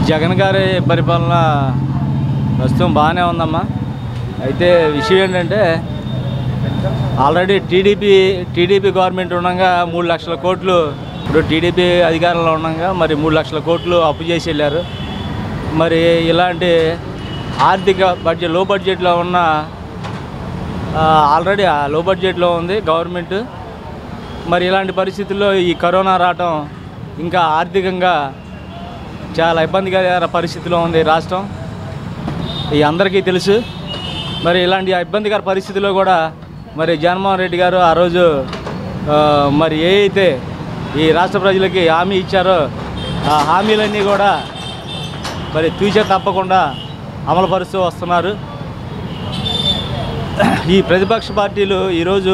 జగన్ గారి పరిపాలన ప్రస్తుతం బాగానే ఉందమ్మా అయితే విషయం ఏంటంటే ఆల్రెడీ టీడీపీ టీడీపీ గవర్నమెంట్ ఉండగా మూడు లక్షల కోట్లు ఇప్పుడు టీడీపీ అధికారంలో ఉండగా మరి మూడు లక్షల కోట్లు అప్పు చేసి వెళ్ళారు మరి ఇలాంటి ఆర్థిక బడ్జెట్ లో బడ్జెట్లో ఉన్న ఆ, ఆల్రెడీ ఆ లో బడ్జెట్లో ఉంది గవర్నమెంట్ మరి ఇలాంటి పరిస్థితుల్లో ఈ కరోనా రావటం ఇంకా ఆర్థికంగా చాలా ఇబ్బందికర పరిస్థితిలో ఉంది రాష్ట్రం ఈ అందరికీ తెలుసు మరి ఇలాంటి ఇబ్బందికర పరిస్థితుల్లో కూడా మరి జగన్మోహన్ రెడ్డి గారు ఆ రోజు ఆ, మరి ఏ అయితే ఈ రాష్ట్ర ప్రజలకి హామీ ఇచ్చారో ఆ హామీలన్నీ కూడా మరి తూచే తప్పకుండా అమలుపరుస్తూ వస్తున్నారు ఈ ప్రతిపక్ష పార్టీలు ఈరోజు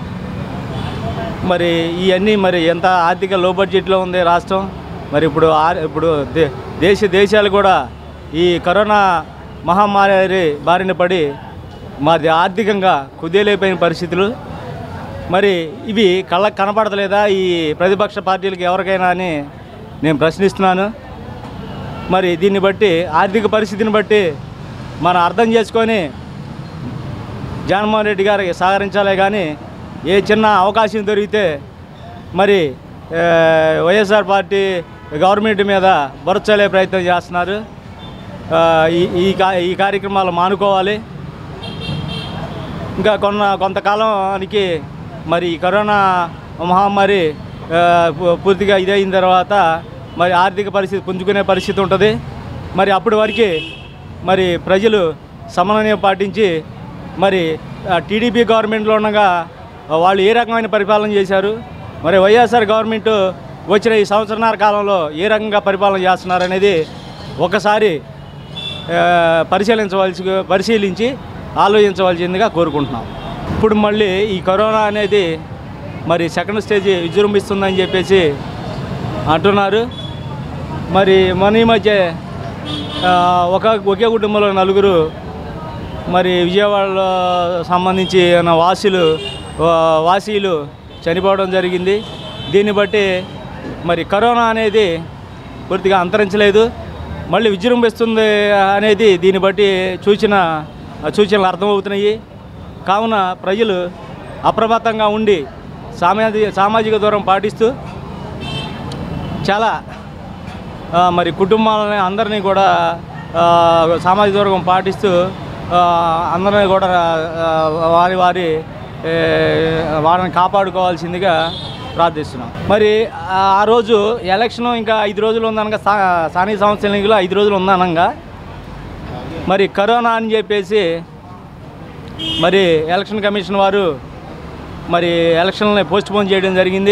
మరి ఇవన్నీ మరి ఎంత ఆర్థిక లో బడ్జెట్లో ఉంది రాష్ట్రం మరి ఇప్పుడు ఆ- ఇప్పుడు దే- దేశ దేశాలు కూడా ఈ కరోనా మహమ్మారి బారిన పడి మాది ఆర్థికంగా కుదేలైపోయిన పరిస్థితులు మరి ఇవి కళ్ళకు కనపడతలేదా ఈ ప్రతిపక్ష పార్టీలకు ఎవరికైనా అని నేను ప్రశ్నిస్తున్నాను మరి దీన్ని బట్టి ఆర్థిక పరిస్థితిని బట్టి మనం అర్థం చేసుకొని జగన్మోహన్ రెడ్డి గారికి సహకరించాలే కానీ ఏ చిన్న అవకాశం దొరికితే మరి ఆ, వైఎస్ఆర్ పార్టీ గవర్నమెంట్ మీద బొరచలే ప్రయత్నం చేస్తున్నారు ఆ, ఈ ఈ కా- ఈ కార్యక్రమాలు మానుకోవాలి ఇంకా కొన్న కొంతకాలానికి మరి ఈ కరోనా మహమ్మారి ఆ, పూ- పూర్తిగా ఇదైన తర్వాత మరి ఆర్థిక పరిస్థితి పుంజుకునే పరిస్థితి ఉంటుంది మరి అప్పటి వరకు మరి ప్రజలు సమన్వయం పాటించి మరి ఆ, టీడీపీ గవర్నమెంట్లో ఉండగా వాళ్ళు ఏ రకమైన పరిపాలన చేశారు మరి వైఎస్ఆర్ గవర్నమెంట్ వచ్చిన ఈ సంవత్సరన్నర కాలంలో ఏ రకంగా పరిపాలన చేస్తున్నారు అనేది ఒకసారి ఆ, పరిశీలించవలసి పరిశీలించి ఆలోచించవలసిందిగా కోరుకుంటున్నాం ఇప్పుడు మళ్ళీ ఈ కరోనా అనేది మరి సెకండ్ స్టేజ్ విజృంభిస్తుందని చెప్పేసి అంటున్నారు మరి మన ఈ మధ్య ఆ, ఒక ఒకే కుటుంబంలో నలుగురు మరి విజయవాడలో సంబంధించి ఉన్న వాసులు వా- వాసీలు చనిపోవడం జరిగింది దీన్ని బట్టి మరి కరోనా అనేది పూర్తిగా అంతరించలేదు మళ్ళీ విజృంభిస్తుంది అనేది దీన్ని బట్టి సూచన సూచనలు అర్థమవుతున్నాయి కావున ప్రజలు అప్రమత్తంగా ఉండి సామాజిక సామాజిక దూరం పాటిస్తూ చాలా ఆ, మరి కుటుంబాలని అందరినీ కూడా ఆ, సామాజిక దూరం పాటిస్తూ ఆ, అందరినీ కూడా ఆ, వారి వారి ఏ, వారిని కాపాడుకోవాల్సిందిగా ప్రార్థిస్తున్నాం మరి ఆ ఆ రోజు ఎలక్షన్ ఇంకా ఐదు రోజులు ఉందనగా స్థా స్థానిక సంస్థల ఎన్నికలు ఐదు రోజులు ఉందనగా మరి కరోనా అని చెప్పేసి మరి ఎలక్షన్ కమిషన్ వారు మరి ఎలక్షన్లని పోస్ట్ పోన్ చేయడం జరిగింది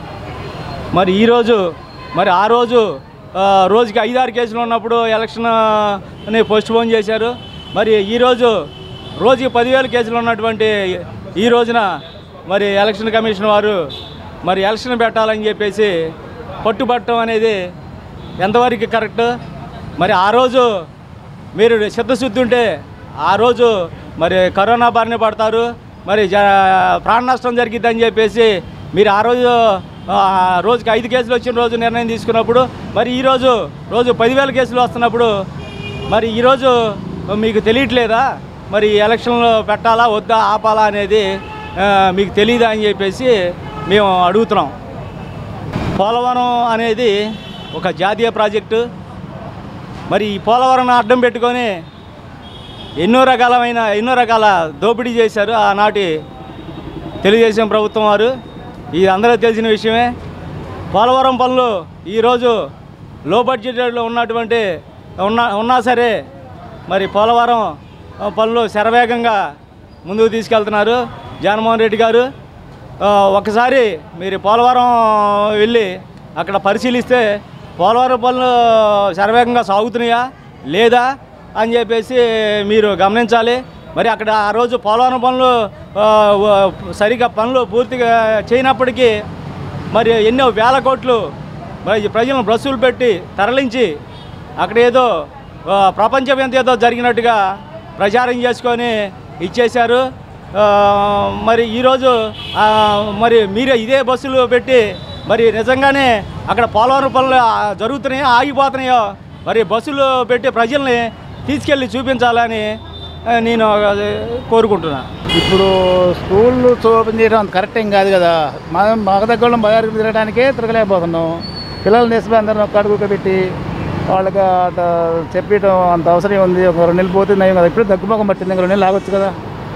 మరి ఈరోజు మరి ఆ రోజు ఆ, రోజుకి ఐదారు కేసులు ఉన్నప్పుడు ఎలక్షన్ అని పోస్ట్ పోన్ చేశారు మరి ఈరోజు రోజుకి పదివేల కేసులు ఉన్నటువంటి ఈ రోజున మరి ఎలక్షన్ కమిషన్ వారు మరి ఎలక్షన్ పెట్టాలని చెప్పేసి పట్టుబట్టడం అనేది ఎంతవరకు కరెక్ట్ మరి ఆ రోజు మీరు చిత్తశుద్ధి ఉంటే ఆ రోజు మరి కరోనా బారిన పడతారు మరి జ ప్రాణ నష్టం జరిగిద్దని చెప్పేసి మీరు ఆ రోజు ఆ, రోజుకి ఐదు కేసులు వచ్చిన రోజు నిర్ణయం తీసుకున్నప్పుడు మరి ఈరోజు రోజు పదివేల కేసులు వస్తున్నప్పుడు మరి ఈరోజు మీకు తెలియట్లేదా మరి ఈ ఎలక్షన్లో పెట్టాలా వద్దా ఆపాలా అనేది ఆ, మీకు తెలియదా అని చెప్పేసి మేము అడుగుతున్నాం పోలవరం అనేది ఒక జాతీయ ప్రాజెక్టు మరి ఈ పోలవరం అడ్డం పెట్టుకొని ఎన్నో రకాలమైన ఎన్నో రకాల దోపిడీ చేశారు ఆనాటి తెలుగుదేశం ప్రభుత్వం వారు ఇది అందరికీ తెలిసిన విషయమే పోలవరం పనులు ఈరోజు లో బడ్జెట్లో ఉన్నటువంటి ఉన్నా ఉన్నా సరే మరి పోలవరం ఆ, పనులు శరవేగంగా ముందుకు తీసుకెళ్తున్నారు జగన్మోహన్ రెడ్డి గారు ఆ, ఒకసారి మీరు పోలవరం వెళ్ళి అక్కడ పరిశీలిస్తే పోలవరం పనులు శరవేగంగా సాగుతున్నాయా లేదా అని చెప్పేసి మీరు గమనించాలి మరి అక్కడ ఆ రోజు పోలవరం పనులు ఆ, వ- సరిగా పనులు పూర్తిగా చేయనప్పటికీ మరి ఎన్నో వేల కోట్లు మరి ప్రజలను బస్సులు పెట్టి తరలించి అక్కడ ఏదో ఆ, ప్రపంచం ఏదో జరిగినట్టుగా ప్రచారం చేసుకొని ఇచ్చేశారు ఆ, మరి ఈరోజు ఆ, మరి మీరే ఇదే బస్సులు పెట్టి మరి నిజంగానే అక్కడ పోలవరం పనులు ఆ, జరుగుతున్నాయో ఆగిపోతున్నాయో మరి బస్సులు పెట్టి ప్రజల్ని తీసుకెళ్ళి చూపించాలని ఆ, నేను అది కోరుకుంటున్నా ఇప్పుడు స్కూళ్ళు ఓపెన్ చేయడం అంత కరెక్ట్ ఏం కాదు కదా మనం మగ దగ్గర బజారుకి తిరగడానికే తిరగలేకపోతున్నాం పిల్లల్ని తీసుకుని అందరిని ఒక్క అడుగు పెట్టి వాళ్ళకి అట్లా చెప్పడం అంత అవసరం ఉంది ఒక రెండు నెలలు పోతుంది నయం కదా ఇప్పుడు దగ్గుముఖం పట్టింది ఇంకా రెండు నెలలు ఆగొచ్చు కదా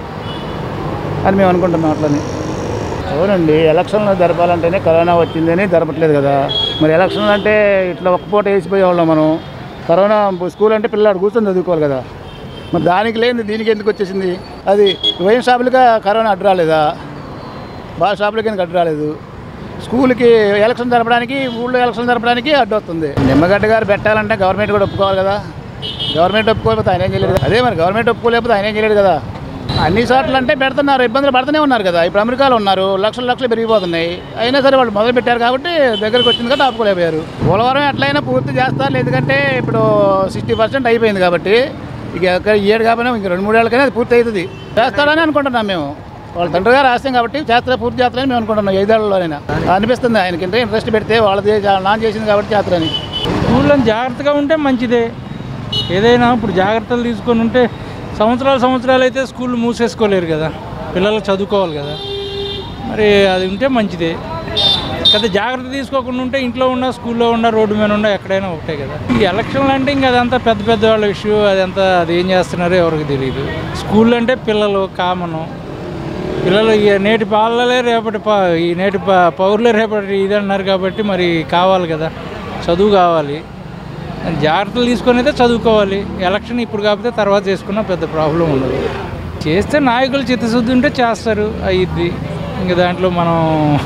అని మేము అనుకుంటున్నాం అట్లని అవునండి ఎలక్షన్లు జరపాలంటేనే కరోనా వచ్చిందని జరపట్లేదు కదా మరి ఎలక్షన్లు అంటే ఇట్లా ఒక్క పూట వేసిపోయేవాళ్ళం మనం కరోనా స్కూల్ అంటే పిల్లాడు కూర్చొని చదువుకోవాలి కదా మరి దానికి లేని దీనికి ఎందుకు వచ్చేసింది అది వైన్ షాపులుగా కరోనా అడ్డు రాలేదా బాగా షాపులకి ఎందుకు అడ్డు రాలేదు స్కూల్కి ఎలక్షన్ జరపడానికి ఊళ్ళో ఎలక్షన్ జరపడానికి అడ్డు వస్తుంది నిమ్మగడ్డ గారు పెట్టాలంటే గవర్నమెంట్ కూడా ఒప్పుకోవాలి కదా గవర్నమెంట్ ఒప్పుకోకపోతే ఆయన ఏం చేయలేడు కదా. అదే మరి గవర్నమెంట్ ఒప్పుకోలేకపోతే ఆయన ఏం చేయలేడు కదా అన్ని చోట్ల అంటే పెడుతున్నారు ఇబ్బందులు పడుతూనే ఉన్నారు కదా ఇప్పుడు అమెరికాలో ఉన్నారు లక్షలు లక్షలు పెరిగిపోతున్నాయి అయినా సరే వాళ్ళు మొదలు పెట్టారు కాబట్టి దగ్గరకు వచ్చింది కాబట్టి ఆపుకోలేకపోయారు పోలవరం ఎట్లయినా పూర్తి చేస్తారు ఎందుకంటే ఇప్పుడు సిక్స్టీ పర్సెంట్ అయిపోయింది కాబట్టి ఇక ఎక్కడ ఈ ఏడు కాకపోయినా ఇంక రెండు మూడేళ్ళకైనా అది పూర్తి అవుతుంది చేస్తారని అనుకుంటున్నాం మేము వాళ్ళ తండ్రి గారు ఆశయం కాబట్టి చేస్తారు పూర్తి చేస్తారని మేము అనుకుంటున్నాం ఐదేళ్లలోనైనా అనిపిస్తుంది ఆయనకి ఇంత ఇంట్రెస్ట్ పెడితే వాళ్ళది నాన్ చేసింది కాబట్టి చేస్తారని స్కూల్లో జాగ్రత్తగా ఉంటే మంచిదే ఏదైనా ఇప్పుడు జాగ్రత్తలు తీసుకొని ఉంటే సంవత్సరాలు సంవత్సరాలు అయితే స్కూల్ మూసేసుకోలేరు కదా పిల్లలు చదువుకోవాలి కదా మరి అది ఉంటే మంచిదే కదా జాగ్రత్త తీసుకోకుండా ఉంటే ఇంట్లో ఉన్న స్కూల్లో ఉన్న రోడ్డు మీద ఉన్న ఎక్కడైనా ఒకటే కదా ఈ ఎలక్షన్లు అంటే ఇంకా అదంతా పెద్ద పెద్ద వాళ్ళ ఇష్యూ అదంతా అది ఏం చేస్తున్నారో ఎవరికి తెలియదు స్కూల్ అంటే పిల్లలు కామను పిల్లలు ఈ నేటి పాలలే రేపటి పా ఈ నేటి పా పౌరులే రేపటి ఇది అన్నారు కాబట్టి మరి కావాలి కదా చదువు కావాలి జాగ్రత్తలు తీసుకొని అయితే చదువుకోవాలి ఎలక్షన్ ఇప్పుడు కాకపోతే తర్వాత చేసుకున్న పెద్ద ప్రాబ్లం ఉండదు చేస్తే నాయకులు చిత్తశుద్ధి ఉంటే చేస్తారు అయ్యిద్ది ఇంకా దాంట్లో మనం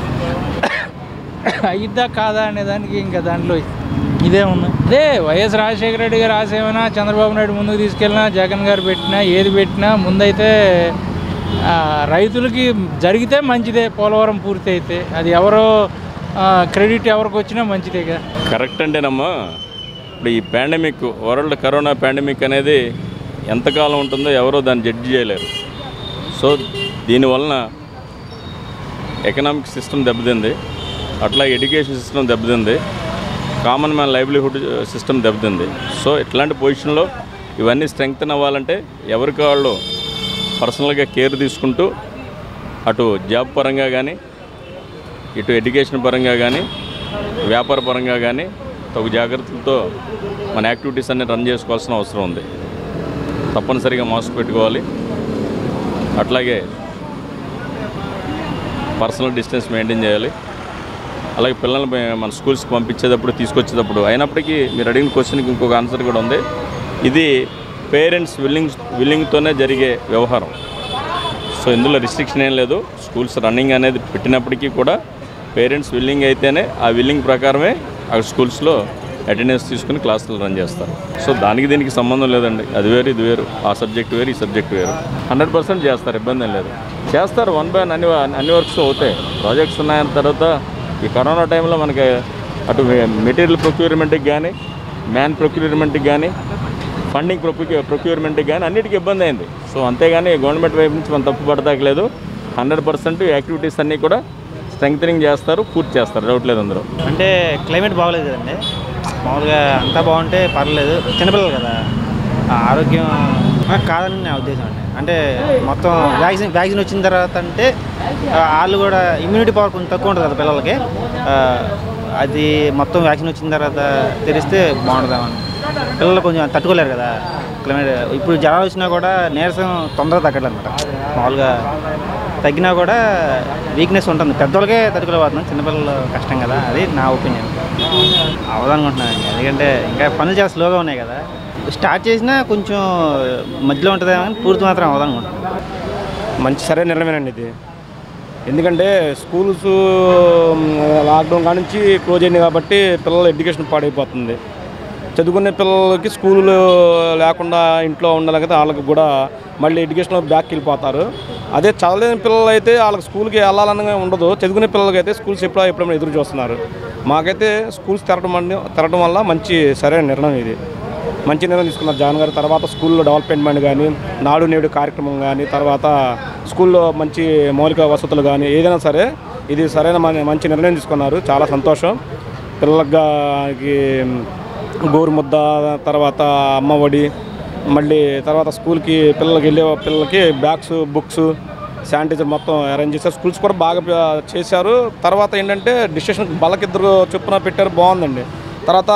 అయ్యిద్దా కాదా అనే దానికి ఇంకా దాంట్లో ఇదే ఉంది అదే వైఎస్ రాజశేఖర రెడ్డి గారు ఆశయమైనా చంద్రబాబు నాయుడు ముందుకు తీసుకెళ్ళినా జగన్ గారు పెట్టినా ఏది పెట్టినా ముందైతే ఆ, రైతులకి జరిగితే మంచిదే పోలవరం పూర్తి అయితే అది ఎవరో క్రెడిట్ ఎవరికి వచ్చినా మంచిదేగా కరెక్ట్ అంటేనమ్మా ఇప్పుడు ఈ పాండమిక్ వరల్డ్ కరోనా పాండమిక్ అనేది ఎంతకాలం ఉంటుందో ఎవరో దాన్ని జడ్జి చేయలేరు సో దీనివలన ఎకనామిక్ సిస్టమ్ దెబ్బతింది అట్లా ఎడ్యుకేషన్ సిస్టమ్ దెబ్బతింది కామన్ మ్యాన్ లైవ్లీహుడ్ సిస్టమ్ దెబ్బతింది సో ఇట్లాంటి పొజిషన్లో ఇవన్నీ స్ట్రెంగ్తన్ అవ్వాలంటే ఎవరికి వాళ్ళు పర్సనల్గా కేర్ తీసుకుంటూ అటు జాబ్ పరంగా కానీ ఇటు ఎడ్యుకేషన్ పరంగా కానీ వ్యాపార పరంగా కానీ తగు జాగ్రత్తలతో మన యాక్టివిటీస్ అన్ని రన్ చేసుకోవాల్సిన అవసరం ఉంది తప్పనిసరిగా మాస్క్ పెట్టుకోవాలి అట్లాగే పర్సనల్ డిస్టెన్స్ మెయింటైన్ చేయాలి అలాగే పిల్లల్ని మే- మన స్కూల్స్కి పంపించేటప్పుడు తీసుకొచ్చేటప్పుడు అయినప్పటికీ మీరు అడిగిన క్వశ్చన్కి ఇంకొక ఆన్సర్ కూడా ఉంది ఇది పేరెంట్స్ విల్లింగ్ విల్లింగ్తోనే జరిగే వ్యవహారం సో ఇందులో రిస్ట్రిక్షన్ ఏం లేదు స్కూల్స్ రన్నింగ్ అనేది పెట్టినప్పటికీ కూడా పేరెంట్స్ విల్లింగ్ అయితేనే ఆ విల్లింగ్ ప్రకారమే ఆ స్కూల్స్లో అటెండెన్స్ తీసుకుని క్లాసులు రన్ చేస్తారు సో దానికి దీనికి సంబంధం లేదండి అది వేరు ఇది వేరు ఆ సబ్జెక్ట్ వేరు ఈ సబ్జెక్ట్ వేరు హండ్రెడ్ పర్సెంట్ చేస్తారు ఇబ్బంది ఏం లేదు చేస్తారు వన్ బై వన్ అన్ని అన్ని వర్క్స్ అవుతాయి ప్రాజెక్ట్స్ ఉన్నాయన్న తర్వాత ఈ కరోనా టైంలో మనకి అటు మెటీరియల్ ప్రొక్యూర్మెంట్కి కానీ మ్యాన్ ప్రొక్యూర్మెంట్కి కానీ ఫండింగ్ ప్రొక్యూ ప్రొక్యూర్మెంట్కి కానీ అన్నిటికీ ఇబ్బంది అయింది సో అంతేగాని గవర్నమెంట్ వైపు నుంచి మనం తప్పు పడతాకలేదు హండ్రెడ్ పర్సెంట్ యాక్టివిటీస్ అన్నీ కూడా స్ట్రెంగ్తనింగ్ చేస్తారు పూర్తి చేస్తారు డౌట్ లేదు అందరూ అంటే క్లైమేట్ బాగోలేదు కదండి మామూలుగా అంతా బాగుంటే పర్లేదు చిన్నపిల్లలు కదా ఆ ఆరోగ్యం ఆ, కాదని నా ఉద్దేశం అండి అంటే మొత్తం వ్యాక్సిన్ వ్యాక్సిన్ వచ్చిన తర్వాత అంటే ఆ, వాళ్ళు కూడా ఇమ్యూనిటీ పవర్ కొంచెం తక్కువ ఉంటుంది కదా పిల్లలకి ఆ, అది మొత్తం వ్యాక్సిన్ వచ్చిన తర్వాత తెలిస్తే బాగుంటుందేమని పిల్లలు కొంచెం తట్టుకోలేరు కదా క్లైమేట్ ఇప్పుడు జ్వరాలు వచ్చినా కూడా నీరసం తొందరగా తగ్గట్లేదు అనమాట మామూలుగా తగ్గినా కూడా వీక్నెస్ ఉంటుంది పెద్దోళ్ళకే తట్టుకోలేకపోతున్నాం చిన్నపిల్లలు కష్టం కదా అది నా ఒపీనియన్ అవదనుకుంటున్నాను ఎందుకంటే ఇంకా పనులు చాలా స్లోగా ఉన్నాయి కదా స్టార్ట్ చేసినా కొంచెం మధ్యలో ఉంటుందేమో కానీ పూర్తి మాత్రం అవదనుకుంటున్నాను మంచి సరైన నిర్ణయమేనండి ఇది ఎందుకంటే స్కూల్స్ లాక్డౌన్ కాడ నుంచి క్లోజ్ అయింది కాబట్టి పిల్లల ఎడ్యుకేషన్ పాడైపోతుంది చదువుకునే పిల్లలకి స్కూలు లేకుండా ఇంట్లో ఉండలేకపోతే వాళ్ళకి కూడా మళ్ళీ ఎడ్యుకేషన్లో బ్యాక్ వెళ్ళిపోతారు అదే చదవలేని పిల్లలు అయితే వాళ్ళకి స్కూల్కి వెళ్ళాలని ఉండదు చదువుకునే పిల్లలకి అయితే స్కూల్స్ ఎప్పుడో ఎప్పుడైనా ఎదురు చూస్తున్నారు మాకైతే స్కూల్స్ తెరటం అన్ని- తెరటం వల్ల మంచి సరైన నిర్ణయం ఇది మంచి నిర్ణయం తీసుకున్నారు జగన్ గారు తర్వాత స్కూల్లో డెవలప్మెంట్ కానీ నాడు నేడు కార్యక్రమం కానీ తర్వాత స్కూల్లో మంచి మౌలిక వసతులు కానీ ఏదైనా సరే ఇది సరైన మన- మంచి నిర్ణయం తీసుకున్నారు చాలా సంతోషం పిల్లలకి గోరుముద్ద తర్వాత అమ్మఒడి మళ్ళీ తర్వాత స్కూల్కి పిల్లలకి వెళ్ళే పిల్లలకి బ్యాగ్స్ బుక్స్ శానిటైజర్ మొత్తం అరేంజ్ చేశారు స్కూల్స్ కూడా బాగా ప- చేశారు తర్వాత ఏంటంటే డిస్ట్రిక్షన్ బలకిద్దరు చొప్పున పెట్టారు బాగుందండి తర్వాత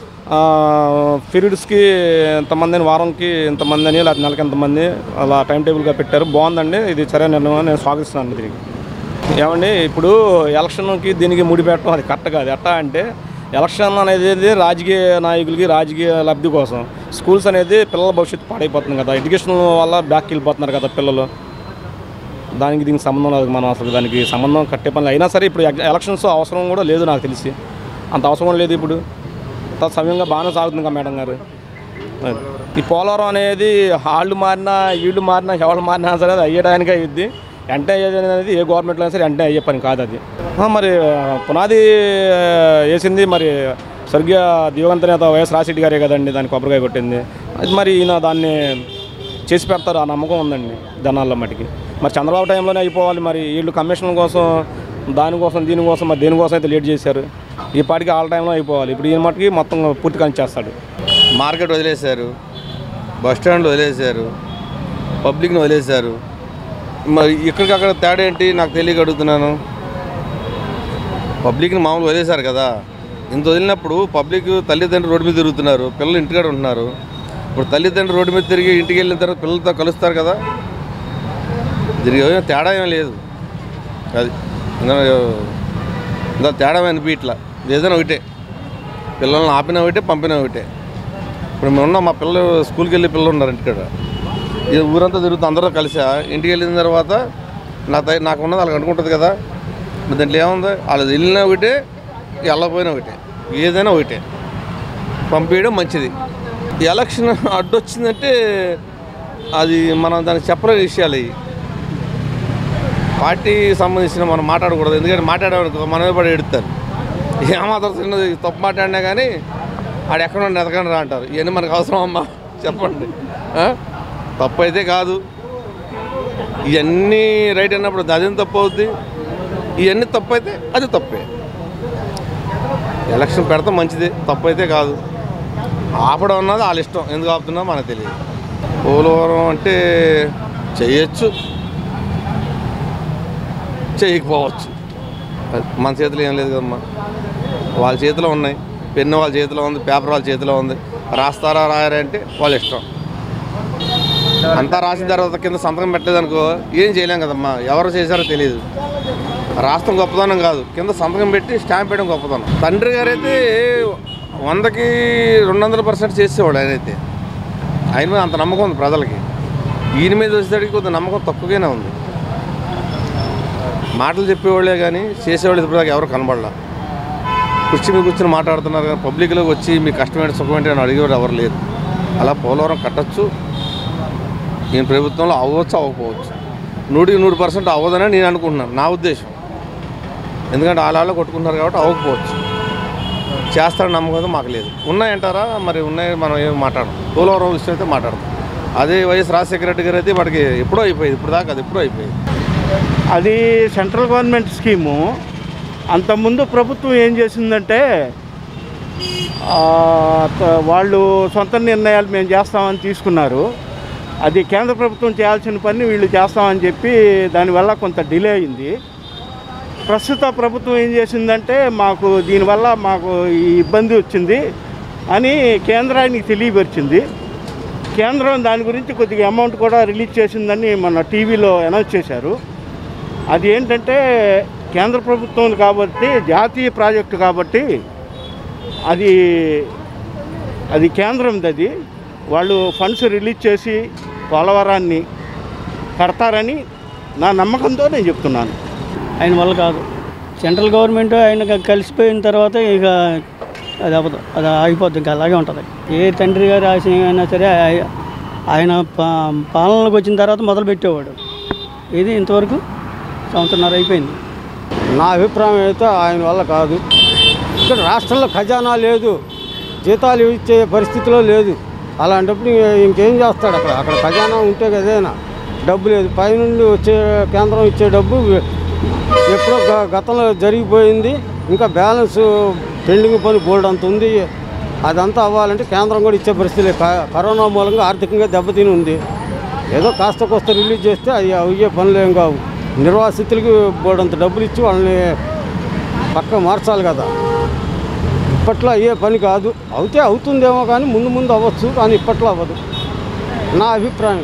పీరియడ్స్కి ఇంతమంది అని వారంకి ఇంతమంది అని లేదా నెలకి ఎంతమంది అలా టైం టేబుల్గా పెట్టారు బాగుందండి ఇది సరైన నిర్ణయం అని నేను స్వాగతిస్తున్నాను దీనికి ఏమండి ఇప్పుడు ఎలక్షన్కి దీనికి ముడిపెట్టడం అది కరెక్ట్ కాదు ఎట్టా అంటే ఎలక్షన్ అనేది రాజకీయ నాయకులకి రాజకీయ లబ్ధి కోసం స్కూల్స్ అనేది పిల్లల భవిష్యత్తు పాడైపోతుంది కదా ఎడ్యుకేషన్ వల్ల బ్యాక్కి వెళ్ళిపోతున్నారు కదా పిల్లలు దానికి దీనికి సంబంధం లేదు మనం అసలు దానికి సంబంధం కట్టే పని అయినా సరే ఇప్పుడు ఎల- ఎలక్షన్స్ అవసరం కూడా లేదు నాకు తెలిసి అంత అవసరం కూడా లేదు ఇప్పుడు అంత సమయంగా బాగానే సాగుతుంది కదా మేడం గారు అది. ఈ పోలవరం అనేది వాళ్ళు మారినా వీళ్ళు మారినా ఎవరు మారినా సరే అది అయ్యడానికి అయ్యిద్ది వెంటనే అయ్యేది అనేది ఏ గవర్నమెంట్లో అయినా సరే వెంటనే అయ్యే పని కాదు అది ఆ, మరి ఆ, పునాది ఆ, వేసింది మరి స్వర్గీయ దివంగత నేత వైఎస్ రాజశెట్టి గారే కదండి దాన్ని కొబ్బరికాయ కొట్టింది అది మరి ఈయన దాన్ని చేసి పెడతారు ఆ నమ్మకం ఉందండి జనాల్లో మటుకి మరి చంద్రబాబు టైంలోనే అయిపోవాలి మరి వీళ్ళు కమిషన్ కోసం దానికోసం దీనికోసం మరి దేనికోసం అయితే లేట్ చేశారు ఈ పాటికి ఆల్ టైంలో అయిపోవాలి ఇప్పుడు ఈ మటుకి మొత్తం పూర్తి చేస్తాడు మార్కెట్ వదిలేశారు బస్ స్టాండ్ వదిలేశారు పబ్లిక్ని వదిలేశారు మరి ఇక్కడికక్కడ తేడా ఏంటి నాకు తెలియక అడుగుతున్నాను పబ్లిక్ని మామూలు వదిలేశారు కదా ఇంత వదిలినప్పుడు పబ్లిక్ తల్లిదండ్రులు రోడ్డు మీద తిరుగుతున్నారు పిల్లలు ఇంటికాడ ఉంటున్నారు ఇప్పుడు తల్లిదండ్రులు రోడ్డు మీద తిరిగి ఇంటికి వెళ్ళిన తర్వాత పిల్లలతో కలుస్తారు కదా దీనికి ఏమీ తేడా ఏం లేదు అది ఇంకా ఇంకా తేడా అనిపించట్లా ఏదైనా ఒకటే పిల్లల్ని ఆపినా ఒకటే పంపినా ఒకటే ఇప్పుడు మేము ఉన్నాం మా పిల్లలు స్కూల్కి వెళ్ళి పిల్లలు ఉన్నారు ఇంటికాడ ఈ ఊరంతా తిరుగుతూ అందరూ కలిసా ఇంటికి వెళ్ళిన తర్వాత నా తై నాకు ఉన్నది వాళ్ళకి అనుకుంటుంది కదా మరి దాంట్లో ఏముంది వాళ్ళు వెళ్ళినా ఒకటే వెళ్ళకపోయినా ఒకటే ఏదైనా ఒకటే పంపించడం మంచిది ఈ ఎలక్షన్ అడ్డొచ్చిందంటే అది మనం దానికి చెప్పలేని విషయాలు ఇవి పార్టీ సంబంధించిన మనం మాట్లాడకూడదు ఎందుకంటే మాట్లాడేవాడు మనమే పడి ఎడుతారు ఏమాత్రం చిన్నది తప్పు మాట్లాడినా కానీ ఆడు ఎక్కడ ఉండి ఎదకండి రా అంటారు ఇవన్నీ మనకు అవసరం అమ్మా చెప్పండి ఆ? తప్పు అయితే కాదు ఇవన్నీ రైట్ అన్నప్పుడు అదేం తప్పు అవుద్ది ఇవన్నీ తప్పు అయితే అది తప్పే ఎలక్షన్ పెడతాం మంచిది తప్పు అయితే కాదు ఆపడం అన్నది వాళ్ళ ఇష్టం ఎందుకు ఆపుతున్నా మనకు తెలియదు పోలవరం అంటే చేయొచ్చు చేయకపోవచ్చు అది మన చేతిలో ఏం లేదు కదమ్మా వాళ్ళ చేతిలో ఉన్నాయి పెన్ను వాళ్ళ చేతిలో ఉంది పేపర్ వాళ్ళ చేతిలో ఉంది రాస్తారా రాయరా అంటే వాళ్ళ ఇష్టం అంతా రాసిన తర్వాత కింద సంతకం పెట్టలేదనుకో ఏం చేయలేం కదమ్మా ఎవరు చేశారో తెలియదు రాష్ట్రం గొప్పదనం కాదు కింద సంతకం పెట్టి స్టాంప్ వేయడం గొప్పదనం తండ్రి గారైతే వందకి రెండు వందల పర్సెంట్ చేసేవాడు ఆయనైతే ఆయన మీద అంత నమ్మకం ఉంది ప్రజలకి ఈయన మీద వచ్చేసరికి కొంత నమ్మకం తక్కువగానే ఉంది మాటలు చెప్పేవాళ్ళే కానీ చేసేవాళ్ళు ఇప్పటిదాకా ఎవరు కనబడలా కుర్చీ మీద కూర్చొని మాట్లాడుతున్నారు కానీ పబ్లిక్లోకి వచ్చి మీ కష్టమైన సుఖమేంటి అని అడిగేవారు ఎవరు లేరు అలా పోలవరం కట్టచ్చు నేను ప్రభుత్వంలో అవ్వచ్చు అవ్వకపోవచ్చు నూటికి నూరు పర్సెంట్ అవ్వదని నేను అనుకుంటున్నాను నా ఉద్దేశం ఎందుకంటే వాళ్ళ కొట్టుకుంటున్నారు కాబట్టి అవ్వకపోవచ్చు చేస్తారని నమ్మకం అయితే మాకు లేదు ఉన్నాయంటారా మరి ఉన్నాయి మనం ఏం మాట్లాడడం పోలవరం విషయం అయితే మాట్లాడదాం అదే వైఎస్ రాజశేఖర రెడ్డి గారు అయితే వాడికి ఎప్పుడో అయిపోయింది ఇప్పుడు దాకా అది ఎప్పుడో అయిపోయింది అది సెంట్రల్ గవర్నమెంట్ స్కీము అంతకుముందు ప్రభుత్వం ఏం చేసిందంటే ఆ, త- వాళ్ళు సొంత నిర్ణయాలు మేము చేస్తామని తీసుకున్నారు అది కేంద్ర ప్రభుత్వం చేయాల్సిన పని వీళ్ళు చేస్తామని చెప్పి దానివల్ల కొంత డిలే అయింది ప్రస్తుత ప్రభుత్వం ఏం చేసిందంటే మాకు దీనివల్ల మాకు ఈ ఇబ్బంది వచ్చింది అని కేంద్రానికి తెలియపరిచింది కేంద్రం దాని గురించి కొద్దిగా అమౌంట్ కూడా రిలీజ్ చేసిందని మన టీవీలో అనౌన్స్ చేశారు అది ఏంటంటే కేంద్ర ప్రభుత్వం కాబట్టి జాతీయ ప్రాజెక్టు కాబట్టి అది అది కేంద్రంది అది వాళ్ళు ఫండ్స్ రిలీజ్ చేసి పోలవరాన్ని కడతారని నా నమ్మకంతో నేను చెప్తున్నాను ఆయన వల్ల కాదు సెంట్రల్ గవర్నమెంట్ ఆయన క- కలిసిపోయిన తర్వాత ఇక అది అవ్వదు అది ఆగిపోద్ది ఇంకా అలాగే ఉంటుంది ఏ తండ్రి గారు ఆశయం అయినా సరే ఆయ- ఆయన పా పాలనలోకి వచ్చిన తర్వాత మొదలు పెట్టేవాడు ఇది ఇంతవరకు సంవత్సరంన్నర అయిపోయింది నా అభిప్రాయం అయితే ఆయన వల్ల కాదు ఇక్కడ రాష్ట్రంలో ఖజానా లేదు జీతాలు ఇచ్చే పరిస్థితిలో లేదు అలాంటప్పుడు ఇంకేం చేస్తాడు అక్కడ అక్కడ ఖజానా ఉంటే కదేనా డబ్బు లేదు పైనుండి వచ్చే కేంద్రం ఇచ్చే డబ్బు ఎప్పుడో గ- గతంలో జరిగిపోయింది ఇంకా బ్యాలెన్స్ పెండింగ్ పని బోల్డ్ అంత ఉంది అదంతా అవ్వాలంటే కేంద్రం కూడా ఇచ్చే పరిస్థితి లేదు. క- కరోనా మూలంగా ఆర్థికంగా దెబ్బతిని ఉంది ఏదో కాస్త కోస్త రిలీజ్ చేస్తే అవి అయ్యే పనులు ఏం కావు నిర్వాసితులకి బోడంత డబ్బులు ఇచ్చి వాళ్ళని పక్క మార్చాలి కదా ఇప్పట్లో అయ్యే పని కాదు అవుతే అవుతుందేమో కానీ ముందు ముందు అవ్వచ్చు కానీ ఇప్పట్లో అవ్వదు నా అభిప్రాయం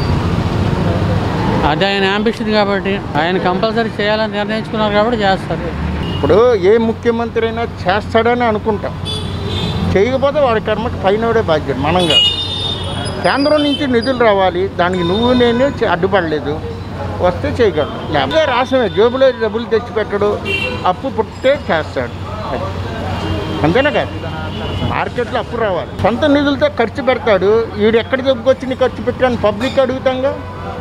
అది ఆయన అంబిషన్ కాబట్టి ఆయన కంపల్సరీ చేయాలని నిర్ణయించుకున్నారు కాబట్టి చేస్తారు ఇప్పుడు ఏ ముఖ్యమంత్రి అయినా చేస్తాడని అనుకుంటాం చేయకపోతే వాడి కర్మకి పైనోడే బాధ్యుడు మనం కాదు కేంద్రం నుంచి నిధులు రావాలి దానికి నువ్వు నేను చే- అడ్డుపడలేదు వస్తే చేయగలరు లేకపోతే రాసమే జేబులో డబ్బులు తెచ్చిపెట్టడు అప్పు పుట్టే చేస్తాడు అది. అంతేనా కాదు మార్కెట్లో అప్పు రావాలి సొంత నిధులతో ఖర్చు పెడతాడు వీడు ఎక్కడ చెప్పుకొచ్చి నీ ఖర్చు పెట్టాను పబ్లిక్ అడుగుతాంగా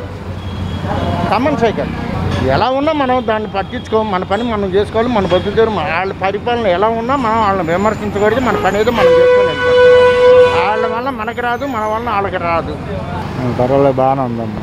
కామన్ సైకిల్ ఎలా ఉన్నా మనం దాన్ని పట్టించుకో మన పని మనం చేసుకోవాలి మన బతుకుతారు వాళ్ళ పరిపాలన ఎలా ఉన్నా మనం వాళ్ళని విమర్శించకూడదు మన పని ఏదో మనం చేసుకోవాలి వాళ్ళ వల్ల మనకి రాదు మన వల్ల వాళ్ళకి రాదు పర్వాలేదు బాగానే ఉందమ్మా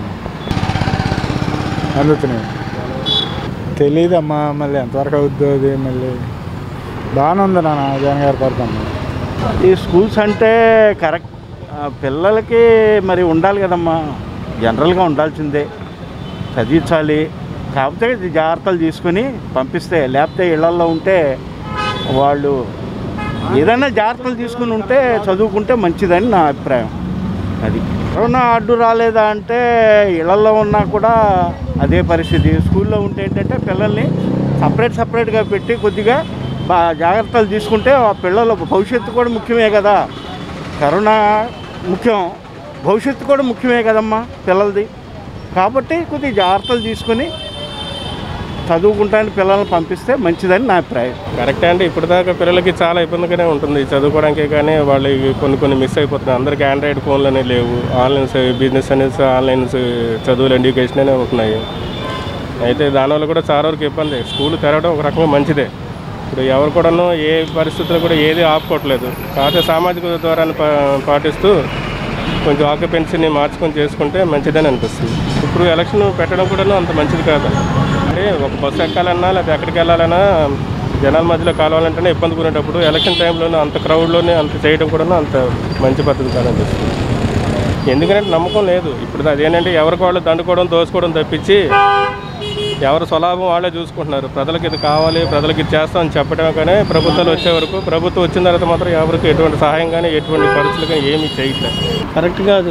అందుతున్నాయి తెలీదమ్మా మళ్ళీ ఎంతవరకు అవుద్దో అది మళ్ళీ బాగానే ఉంది నాన్న జగన్ గారి పడతాము ఈ స్కూల్స్ అంటే కరెక్ట్ ఆ, పిల్లలకి మరి ఉండాలి కదమ్మా జనరల్గా ఉండాల్సిందే చదివించాలి కాకపోతే ఇది జాగ్రత్తలు తీసుకుని పంపిస్తే లేకపోతే ఇళ్లల్లో ఉంటే వాళ్ళు ఏదైనా జాగ్రత్తలు తీసుకుని ఉంటే చదువుకుంటే మంచిదని నా అభిప్రాయం అది కరోనా అడ్డు రాలేదా అంటే ఇళ్లలో ఉన్నా కూడా అదే పరిస్థితి స్కూల్లో ఉంటే ఏంటంటే పిల్లల్ని సపరేట్ సపరేట్గా పెట్టి కొద్దిగా బా జాగ్రత్తలు తీసుకుంటే ఆ పిల్లల భవిష్యత్తు కూడా ముఖ్యమే కదా కరోనా ముఖ్యం భవిష్యత్తు కూడా ముఖ్యమే కదమ్మా పిల్లలది కాబట్టి కొద్దిగా జాగ్రత్తలు తీసుకొని చదువుకుంటానికి పిల్లల్ని పంపిస్తే మంచిదని నా అభిప్రాయం కరెక్టే అంటే ఇప్పటిదాకా పిల్లలకి చాలా ఇబ్బందిగానే ఉంటుంది చదువుకోవడానికి కానీ వాళ్ళు కొన్ని కొన్ని మిస్ అయిపోతున్నాయి అందరికీ ఆండ్రాయిడ్ ఫోన్లు అనేవి లేవు ఆన్లైన్ బిజినెస్ అనేసి ఆన్లైన్ చదువులు ఎడ్యుకేషన్ అనే ఉంటున్నాయి అయితే దానివల్ల కూడా చాలా వరకు ఇబ్బంది స్కూల్ తెరవడం ఒక రకంగా మంచిదే ఇప్పుడు ఎవరు కూడాను ఏ పరిస్థితుల్లో కూడా ఏది ఆపుకోవట్లేదు కాకపోతే సామాజిక ద్వారాన్ని పా పాటిస్తూ కొంచెం ఆక్యుపెన్సీని మార్చుకొని చేసుకుంటే మంచిదని అనిపిస్తుంది ఇప్పుడు ఎలక్షన్ పెట్టడం కూడా అంత మంచిది కాదు అంటే ఒక బస్సు ఎక్కాలన్నా లేకపోతే ఎక్కడికి వెళ్ళాలన్నా జనాల మధ్యలో కావాలంటేనే ఇబ్బంది పడినప్పుడు ఎలక్షన్ టైంలోనే అంత క్రౌడ్లోనే అంత చేయడం కూడా అంత మంచి పద్ధతి కాదనిపిస్తుంది ఎందుకంటే నమ్మకం లేదు ఇప్పుడు అదేంటంటే ఎవరికి వాళ్ళు దండుకోవడం దోసుకోవడం తప్పించి ఎవరు స్వలాభం వాళ్ళే చూసుకుంటున్నారు ప్రజలకు ఇది కావాలి ప్రజలకు ఇది చేస్తామని చెప్పడం కానీ ప్రభుత్వాలు వచ్చే వరకు ప్రభుత్వం వచ్చిన తర్వాత మాత్రం ఎవరికి ఎటువంటి సహాయం కానీ ఎటువంటి ఖర్చులు కానీ ఏమీ చేయట్లేదు కరెక్ట్ కాదు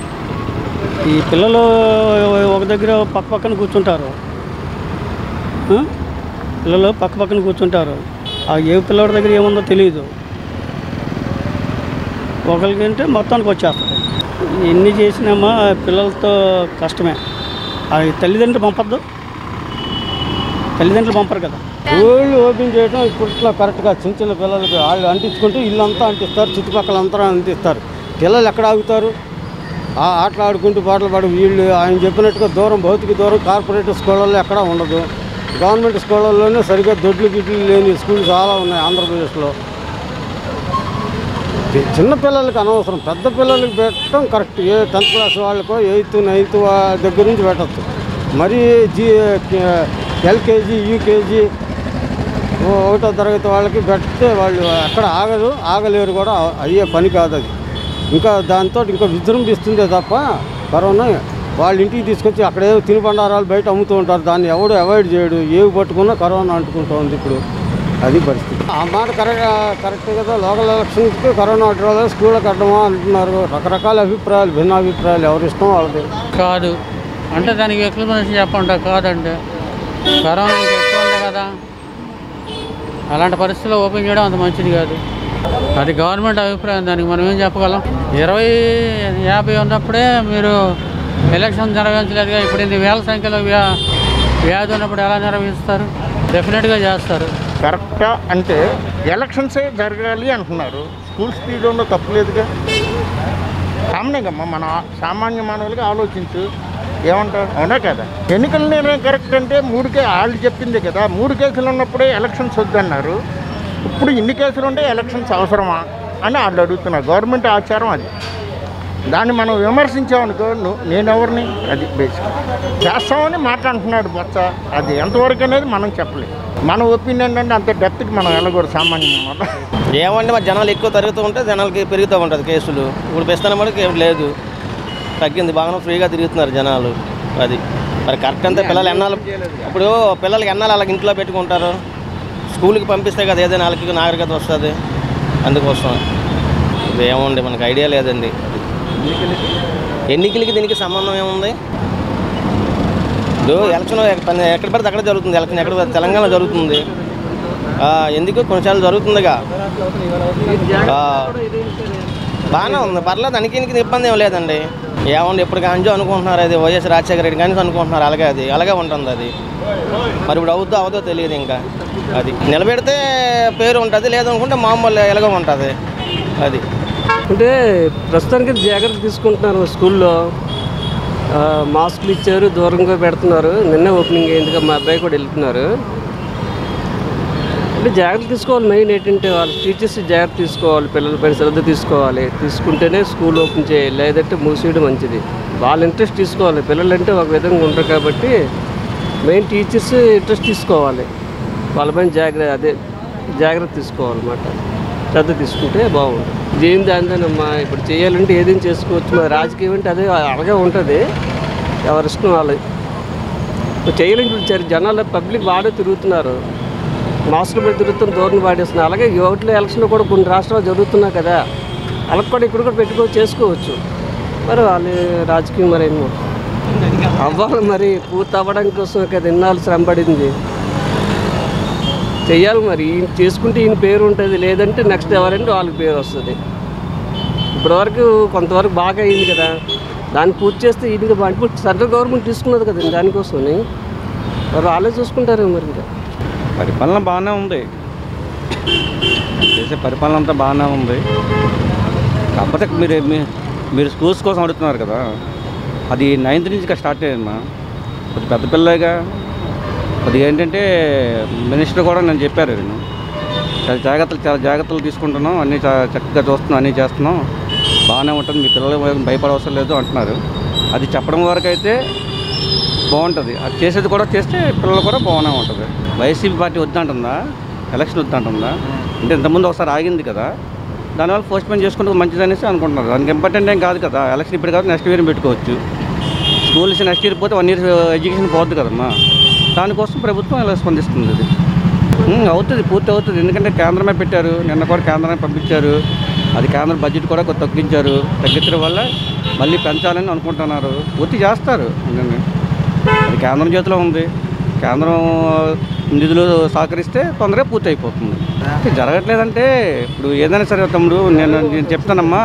ఈ పిల్లలు ఒక దగ్గర పక్క పక్కన కూర్చుంటారు ఆ? పిల్లలు పక్క పక్కన కూర్చుంటారు ఆ ఏ పిల్లడి దగ్గర ఏముందో తెలియదు ఒకరికంటే మొత్తానికి వచ్చేస్తుంది ఎన్ని చేసినామా పిల్లలతో కష్టమే ఆ తల్లిదండ్రులు పంపద్దు తల్లిదండ్రులు పంపరు కదా స్కూళ్ళు ఓపెన్ చేయడం ఇప్పట్లో కరెక్ట్గా చిన్న చిన్న పిల్లలకి వాళ్ళు అంటించుకుంటూ ఇల్లంతా అంటిస్తారు చుట్టుపక్కల అంతా అంటిస్తారు పిల్లలు ఎక్కడ ఆగుతారు ఆ ఆటలు ఆడుకుంటూ పాటలు పాడు వీళ్ళు ఆయన చెప్పినట్టుగా దూరం భౌతిక దూరం కార్పొరేట్ స్కూళ్ళల్లో ఎక్కడా ఉండదు గవర్నమెంట్ స్కూళ్ళల్లోనే సరిగ్గా దొడ్లు గిడ్లు లేని స్కూళ్ళు చాలా ఉన్నాయి ఆంధ్రప్రదేశ్లో చి- చిన్న పిల్లలకి అనవసరం పెద్ద పిల్లలకి పెట్టడం కరెక్ట్ ఏ టెన్త్ క్లాస్ వాళ్ళకో ఎయిత్ నైన్త్ దగ్గర నుంచి పెట్టచ్చు మరి జీ ఎల్కేజీ యూకేజీ ఒకటో తరగతి వాళ్ళకి పెడితే వాళ్ళు ఎక్కడ ఆగదు ఆగలేరు కూడా అయ్యే పని కాదు అది ఇంకా దాంతో ఇంకా విజృంభిస్తుందే తప్ప కరోనా వాళ్ళ ఇంటికి తీసుకొచ్చి అక్కడ ఏదో తినుబండారాలు బయట అమ్ముతూ ఉంటారు దాన్ని ఎవడు అవాయిడ్ చేయడు ఏవి పట్టుకున్నా కరోనా అంటుకుంటుంది ఇప్పుడు అది పరిస్థితి ఆ మాట కరెక్ట్ కరెక్ట్ కదా లోకల్ ఎలక్షన్స్కి కరోనా అడ్డు స్కూళ్ళకి అడ్డమా అంటున్నారు రకరకాల అభిప్రాయాలు భిన్న అభిప్రాయాలు ఎవరి ఇష్టం వాళ్ళది కాదు అంటే దానికి ఎక్స్ప్లెనేషన్ చెప్పండి కాదంటే కరోనా ఇంకా ఎక్కువ ఉంది కదా అలాంటి పరిస్థితుల్లో ఓపెన్ చేయడం అంత మంచిది కాదు అది గవర్నమెంట్ అభిప్రాయం దానికి మనం ఏం చెప్పగలం ఇరవై యాభై ఉన్నప్పుడే మీరు ఎలక్షన్ నిర్వహించలేదుగా ఇప్పుడు ఇన్ని వేల సంఖ్యలో వ్యా వ్యాధి ఉన్నప్పుడు ఎలా నిర్వహిస్తారు డెఫినెట్గా చేస్తారు కరెక్టా అంటే ఎలక్షన్సే జరగాలి అంటున్నారు స్కూల్స్ తీయడంలో తప్పులేదుగా కామనేగమ్మా మన సామాన్య మానవులుగా ఆలోచించు ఏమంటారు అవునా కదా ఎన్నికల నిర్ణయం కరెక్ట్ అంటే మూడు కే వాళ్ళు చెప్పింది కదా మూడు కేసులు ఉన్నప్పుడే ఎలక్షన్స్ వద్దన్నారు ఇప్పుడు ఇన్ని కేసులు ఉంటే ఎలక్షన్స్ అవసరమా అని వాళ్ళు అడుగుతున్నారు గవర్నమెంట్ ఆచారం అది దాన్ని మనం విమర్శించామనుకో నువ్వు నేనెవరిని అది బేసిక్ చేస్తామని మాట్లాడుతున్నాడు బొత్స అది ఎంతవరకు అనేది మనం చెప్పలేము మన ఒపీనియన్ అంటే అంత డెప్త్కి మనం వెళ్ళకూడదు సామాన్యం ఏమంటే మరి జనాలు ఎక్కువ తరుగుతూ ఉంటే జనాలకి పెరుగుతూ ఉంటుంది కేసులు ఇప్పుడు ప్రస్తుతం కూడా ఏం లేదు తగ్గింది బాగానే ఫ్రీగా తిరుగుతున్నారు జనాలు అది మరి కరెక్ట్ అంతా పిల్లలు ఎన్నాళ్ళు ఇప్పుడు పిల్లలకి ఎన్నాళ్ళు అలాగ ఇంట్లో పెట్టుకుంటారు స్కూల్కి పంపిస్తే కదా ఏదైనా వాళ్ళకి నాగరికత వస్తుంది అందుకోసం ఇది ఏముంది మనకు ఐడియా లేదండి ఎన్నికలకి దీనికి సంబంధం ఏముంది ఇప్పుడు ఎలక్షన్ ఎక్కడ ఎక్కడ పడితే అక్కడ జరుగుతుంది ఎలక్షన్ ఎక్కడ పడితే తెలంగాణ జరుగుతుంది ఆ, ఎందుకు కొన్నిసార్లు జరుగుతుందిగా ఆ, బాగానే ఉంది పర్లేదు అనికి ఇబ్బంది ఏం లేదండి ఏముంది ఎప్పుడు కానీ అనుకుంటున్నారు అది వైఎస్ రాజశేఖర రెడ్డి కానీ అనుకుంటున్నారు అలాగే అది అలాగే ఉంటుంది అది మరి ఇప్పుడు అవుద్దో అవదో తెలియదు ఇంకా అది నిలబెడితే పేరు ఉంటుంది లేదనుకుంటే మామూలు ఎలాగో ఉంటుంది అది అంటే ప్రస్తుతానికి జాగ్రత్త తీసుకుంటున్నారు స్కూల్లో ఆ, మాస్కులు ఇచ్చారు దూరంగా పెడుతున్నారు నిన్నే ఓపెనింగ్ అయిందిగా మా అబ్బాయి కూడా వెళ్తున్నారు అంటే జాగ్రత్త తీసుకోవాలి మెయిన్ ఏంటంటే వాళ్ళ టీచర్స్ జాగ్రత్త తీసుకోవాలి పిల్లలపైన శ్రద్ధ తీసుకోవాలి తీసుకుంటేనే స్కూల్ ఓపెన్ చేయాలి లేదంటే మూసేయడం మంచిది వాళ్ళ ఇంట్రెస్ట్ తీసుకోవాలి పిల్లలంటే ఒక విధంగా ఉంటారు కాబట్టి మెయిన్ టీచర్స్ ఇంట్రెస్ట్ తీసుకోవాలి వాళ్ళపైన జాగ్రత్త అదే జాగ్రత్త తీసుకోవాలన్నమాట శ్రద్ధ తీసుకుంటే బాగుంటుంది దేని దానిదేనమ్మా ఇప్పుడు చేయాలంటే ఏదైనా చేసుకోవచ్చు మరి రాజకీయం అంటే అదే అలాగే ఉంటుంది ఎవరి ఇష్టం వాళ్ళు ఇప్పుడు చేయాలంటే ఇప్పుడు సరే జనాలు పబ్లిక్ బాగా తిరుగుతున్నారు మాస్కులు పెట్టి తిరుగుతున్న దూరం పాడేస్తున్నారు అలాగే ఓట్ల ఎలక్షన్లు కూడా కొన్ని రాష్ట్రాలు జరుగుతున్నాయి కదా వాళ్ళకి కూడా ఇక్కడ కూడా పెట్టుకో చేసుకోవచ్చు మరి వాళ్ళు రాజకీయం మరి ఏమో అవ్వాలి మరి పూర్తి అవ్వడం కోసం కదా ఇన్నాళ్ళు శ్రమ పడింది చెయ్యాలి మరి ఈయన చేసుకుంటే ఈయన పేరు ఉంటుంది లేదంటే నెక్స్ట్ ఎవరంటే వాళ్ళకి పేరు వస్తుంది ఇప్పటివరకు కొంతవరకు బాగా అయింది కదా దాన్ని పూర్తి చేస్తే ఈయనకి బా- ఇప్పుడు సెంట్రల్ గవర్నమెంట్ తీసుకున్నది కదండి దానికోసమని మరి వాళ్ళే చూసుకుంటారు మరి ఇంకా పరిపాలన బాగానే ఉంది చేసే పరిపాలన అంతా బాగానే ఉంది కాకపోతే మీరు మీ- మీరు స్కూల్స్ కోసం అడుగుతున్నారు కదా అది నైన్త్ నుంచి ఇక స్టార్ట్ అయ్యిందమ్మా కొద్ది పెద్ద పిల్లగా కొద్దిగా ఏంటంటే మినిస్టర్ కూడా నేను చెప్పారు నేను చాలా జాగ్రత్తలు చాలా జాగ్రత్తలు తీసుకుంటున్నాం అన్నీ చా- చక్కగా చూస్తున్నాం అన్నీ చేస్తున్నాం బాగానే ఉంటుంది మీ పిల్లలు భయపడవసరం లేదు అంటున్నారు అది చెప్పడం వరకు అయితే బాగుంటుంది అది చేసేది కూడా చేస్తే పిల్లలు కూడా బాగానే ఉంటుంది వైసీపీ పార్టీ వద్దంటుందా ఎలక్షన్ వద్దంటుందా అంటే ఇంతకుముందు ఒకసారి ఆగింది కదా దానివల్ల పోస్ట్ పోన్ చేసుకుంటే మంచిది అనేసి అనుకుంటున్నారు దానికి ఇంపార్టెంట్ ఏం కాదు కదా ఎలక్షన్ ఇప్పుడు కాదు నెక్స్ట్ ఇయర్ పెట్టుకోవచ్చు స్కూల్స్ నెక్స్ట్ ఇయర్ పోతే వన్ ఇయర్ ఎడ్యుకేషన్ పోద్ది కదమ్మా దానికోసం ప్రభుత్వం ఇలా స్పందిస్తుంది అది ఉమ్, అవుతుంది పూర్తి అవుతుంది ఎందుకంటే కేంద్రమే పెట్టారు నిన్న కూడా కేంద్రమే పంపించారు అది కేంద్ర బడ్జెట్ కూడా కొంత తగ్గించారు తగ్గించడం వల్ల మళ్ళీ పెంచాలని అనుకుంటున్నారు పూర్తి చేస్తారు అందుకని. అది కేంద్రం చేతిలో ఉంది కేంద్రం నిధులు సహకరిస్తే తొందరగా పూర్తి అయిపోతుంది జరగట్లేదంటే ఇప్పుడు ఏదైనా సరే తమ్ముడు నేను నేను చెప్తానమ్మా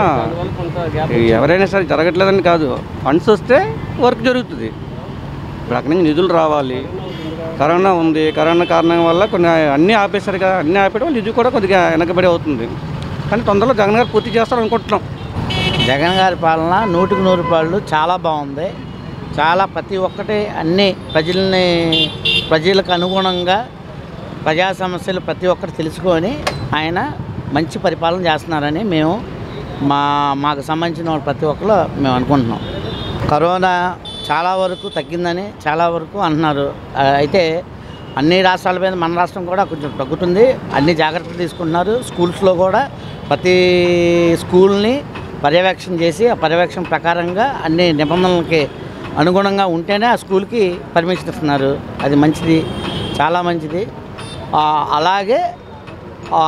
ఎవరైనా సరే జరగట్లేదని కాదు ఫండ్స్ వస్తే వర్క్ జరుగుతుంది ఇప్పుడు అక్కడి నుంచి నిధులు రావాలి కరోనా ఉంది కరోనా కారణం వల్ల కొన్ని అన్నీ ఆపేశారు కదా అన్నీ ఆపేయడం వల్ల ఇది కూడా కొద్దిగా వెనకబడి అవుతుంది కానీ తొందరలో జగన్ గారు పూర్తి చేస్తారు అనుకుంటున్నాం జగన్ గారి పాలన నూటికి నూరు పాళ్ళు చాలా బాగుంది చాలా ప్రతి ఒక్కటి అన్ని ప్రజల్ని ప్రజలకు అనుగుణంగా ప్రజా సమస్యలు ప్రతి ఒక్కటి తెలుసుకొని ఆయన మంచి పరిపాలన చేస్తున్నారని మేము మా మాకు సంబంధించిన వాళ్ళు ప్రతి ఒక్కరు మేము అనుకుంటున్నాం కరోనా చాలా వరకు తగ్గిందని చాలా వరకు అంటున్నారు ఆ, అయితే అన్ని రాష్ట్రాల మీద మన రాష్ట్రం కూడా కొంచెం తగ్గుతుంది అన్ని జాగ్రత్తలు తీసుకుంటున్నారు స్కూల్స్లో కూడా ప్రతి స్కూల్ని పర్యవేక్షణ చేసి ఆ పర్యవేక్షణ ప్రకారంగా అన్ని నిబంధనలకి అనుగుణంగా ఉంటేనే ఆ స్కూల్కి పర్మిషన్ ఇస్తున్నారు అది మంచిది చాలా మంచిది ఆ, అలాగే ఆ,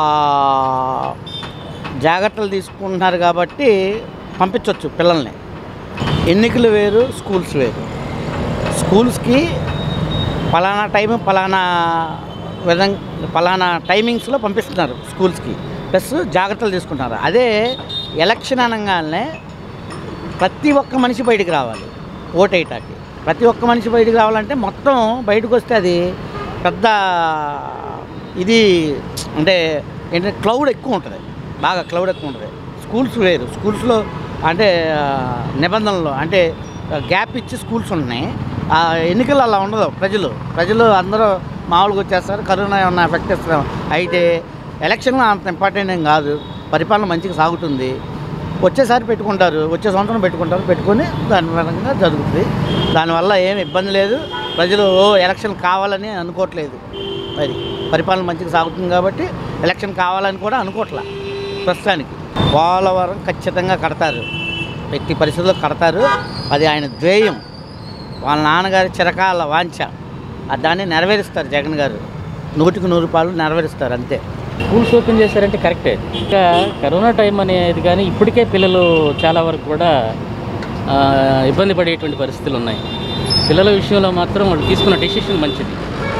జాగ్రత్తలు తీసుకుంటున్నారు కాబట్టి పంపించవచ్చు పిల్లల్ని ఎన్నికలు వేరు స్కూల్స్ వేరు స్కూల్స్కి పలానా టైం పలానా విధంగా పలానా టైమింగ్స్లో పంపిస్తున్నారు స్కూల్స్కి ప్లస్ జాగ్రత్తలు తీసుకుంటున్నారు అదే ఎలక్షన్ అనగానే ప్రతి ఒక్క మనిషి బయటికి రావాలి ఓటేయటానికి ప్రతి ఒక్క మనిషి బయటికి రావాలంటే మొత్తం బయటకు వస్తే అది పెద్ద ఇది అంటే ఏంటంటే క్లౌడ్ ఎక్కువ ఉంటుంది బాగా క్లౌడ్ ఎక్కువ ఉంటుంది స్కూల్స్ వేరు స్కూల్స్లో అంటే ఆ, నిబంధనలు అంటే గ్యాప్ ఇచ్చి స్కూల్స్ ఉన్నాయి ఆ ఎన్నికలు అలా ఉండదు ప్రజలు ప్రజలు అందరూ మామూలుగా వచ్చేస్తారు కరోనా ఏమన్నా ఎఫెక్ట్ ఇస్తారు అయితే ఎలక్షన్లో అంత ఇంపార్టెంట్ ఏం కాదు పరిపాలన మంచిగా సాగుతుంది వచ్చేసారి పెట్టుకుంటారు వచ్చే సంవత్సరం పెట్టుకుంటారు పెట్టుకొని దాని పరంగా జరుగుతుంది దానివల్ల ఏం ఇబ్బంది లేదు ప్రజలు ఓ ఎలక్షన్ కావాలని అనుకోవట్లేదు అది పరిపాలన మంచిగా సాగుతుంది కాబట్టి ఎలక్షన్ కావాలని కూడా అనుకోవట్లా ప్రస్తుతానికి పోలవరం ఖచ్చితంగా కడతారు ఎట్టి పరిస్థితుల్లో కడతారు అది ఆయన ధ్యేయం వాళ్ళ నాన్నగారి చిరకాల వాంఛ ఆ దాన్ని నెరవేరుస్తారు జగన్ గారు నూటికి నూరు రూపాయలు నెరవేరుస్తారు అంతే స్కూల్స్ ఓపెన్ చేశారంటే కరెక్టే ఇంకా కరోనా టైం అనేది కానీ ఇప్పటికే పిల్లలు చాలా వరకు కూడా ఆ, ఇబ్బంది పడేటువంటి పరిస్థితులు ఉన్నాయి పిల్లల విషయంలో మాత్రం వాళ్ళు తీసుకున్న డెసిషన్ మంచిది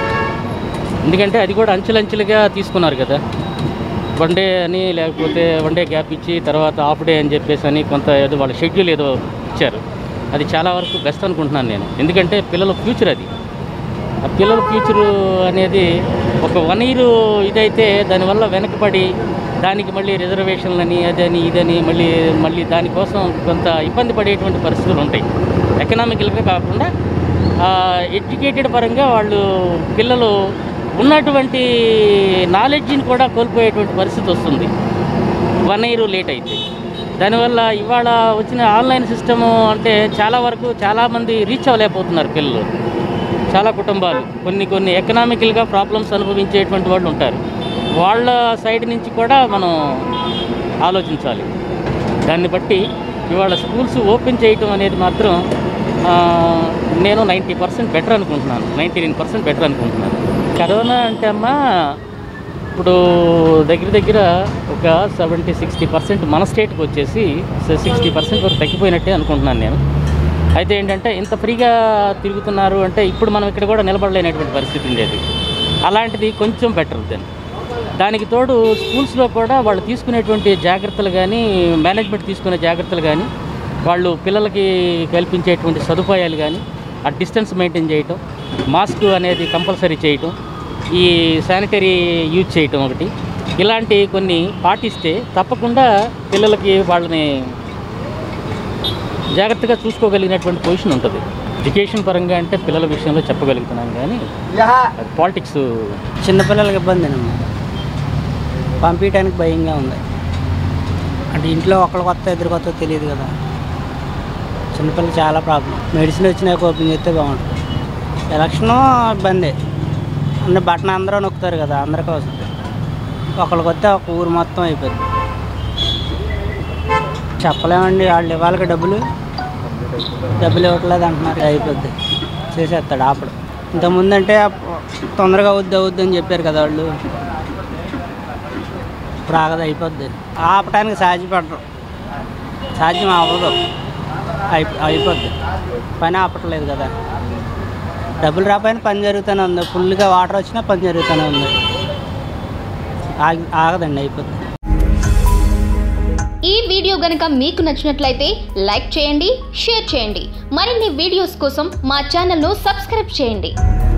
ఎందుకంటే అది కూడా అంచెలంచెలుగా తీసుకున్నారు కదా వన్ డే అని లేకపోతే వన్ డే గ్యాప్ ఇచ్చి తర్వాత హాఫ్ డే అని చెప్పేసి అని కొంత ఏదో వాళ్ళ షెడ్యూల్ ఏదో ఇచ్చారు అది చాలా వరకు బెస్ట్ అనుకుంటున్నాను నేను ఎందుకంటే పిల్లల ఫ్యూచర్ అది ఆ పిల్లల ఫ్యూచరు అనేది ఒక వన్ ఇయర్ ఇదైతే దానివల్ల వెనకబడి దానికి మళ్ళీ రిజర్వేషన్లని అదని ఇదని మళ్ళీ మళ్ళీ దానికోసం కొంత ఇబ్బంది పడేటువంటి పరిస్థితులు ఉంటాయి ఎకనామికల్గా కాకుండా ఎడ్యుకేటెడ్ పరంగా వాళ్ళు పిల్లలు ఉన్నటువంటి నాలెడ్జ్ని కూడా కోల్పోయేటువంటి పరిస్థితి వస్తుంది వన్ ఇయర్ లేట్ అయితే దానివల్ల ఇవాళ వచ్చిన ఆన్లైన్ సిస్టము అంటే చాలా వరకు చాలామంది రీచ్ అవ్వలేకపోతున్నారు పిల్లలు చాలా కుటుంబాలు కొన్ని కొన్ని ఎకనామికల్గా ప్రాబ్లమ్స్ అనుభవించేటువంటి వాళ్ళు ఉంటారు వాళ్ళ సైడ్ నుంచి కూడా మనం ఆలోచించాలి దాన్ని బట్టి ఇవాళ స్కూల్స్ ఓపెన్ చేయటం అనేది మాత్రం ఆ, నేను నైంటీ పర్సెంట్ బెటర్ అనుకుంటున్నాను నైంటీ నైన్ పర్సెంట్ బెటర్ అనుకుంటున్నాను కరోనా అంటే అమ్మా ఇప్పుడు దగ్గర దగ్గర ఒక సెవెంటీ సిక్స్టీ పర్సెంట్ మన స్టేట్కి వచ్చేసి సిక్స్టీ పర్సెంట్ వరకు తగ్గిపోయినట్టే అనుకుంటున్నాను నేను అయితే ఏంటంటే ఇంత ఫ్రీగా తిరుగుతున్నారు అంటే ఇప్పుడు మనం ఇక్కడ కూడా నిలబడలేనటువంటి పరిస్థితి ఉండేది అలాంటిది కొంచెం బెటర్ దెన్ దానికి తోడు స్కూల్స్లో కూడా వాళ్ళు తీసుకునేటువంటి జాగ్రత్తలు కానీ మేనేజ్మెంట్ తీసుకునే జాగ్రత్తలు కానీ వాళ్ళు పిల్లలకి కల్పించేటువంటి సదుపాయాలు కానీ ఆ డిస్టెన్స్ మెయింటైన్ చేయటం మాస్క్ అనేది కంపల్సరీ చేయటం ఈ శానిటరీ యూజ్ చేయటం ఒకటి ఇలాంటి కొన్ని పాటిస్తే తప్పకుండా పిల్లలకి వాళ్ళని జాగ్రత్తగా చూసుకోగలిగినటువంటి పొజిషన్ ఉంటుంది ఎడ్యుకేషన్ పరంగా అంటే పిల్లల విషయంలో చెప్పగలుగుతున్నాం కానీ పాలిటిక్స్ చిన్నపిల్లలకి ఇబ్బందేనమ్మా పంపించడానికి భయంగా ఉంది అంటే ఇంట్లో ఒకళ్ళ కొత్త ఇద్దరు కొత్త తెలియదు కదా చిన్నపిల్లలు చాలా ప్రాబ్లం మెడిసిన్ వచ్చినాక ఓపెన్ చేస్తే బాగుంటుంది ఎలక్షన్ ఇబ్బందే అన్ని బట్టన్ అందరూ నొక్కుతారు కదా అందరికీ వస్తుంది ఒకళ్ళకి వస్తే ఒక ఊరు మొత్తం అయిపోద్ది చెప్పలేమండి వాళ్ళు ఇవ్వాలి డబ్బులు డబ్బులు ఇవ్వట్లేదు అంటున్నారు అయిపోద్ది చేసేస్తాడు ఆపడు ఇంతకుముందు అంటే తొందరగా అవుద్ది అవుద్ది అని చెప్పారు కదా వాళ్ళు ఇప్పుడు ఆగదు అయిపోద్ది ఆపటానికి సాధ్యపడరు సాధ్యం అవ్వదు అయి అయిపోద్ది పని ఆపట్లేదు కదా డబ్బులు రాపోయినా పని జరుగుతూనే ఉంది ఫుల్గా వాటర్ వచ్చినా పని జరుగుతూనే ఉంది ఆగి ఆగదండి అయిపోద్ది ఈ వీడియో గనుక మీకు నచ్చినట్లయితే లైక్ చేయండి షేర్ చేయండి మరిన్ని వీడియోస్ కోసం మా ఛానల్ను సబ్స్క్రైబ్ చేయండి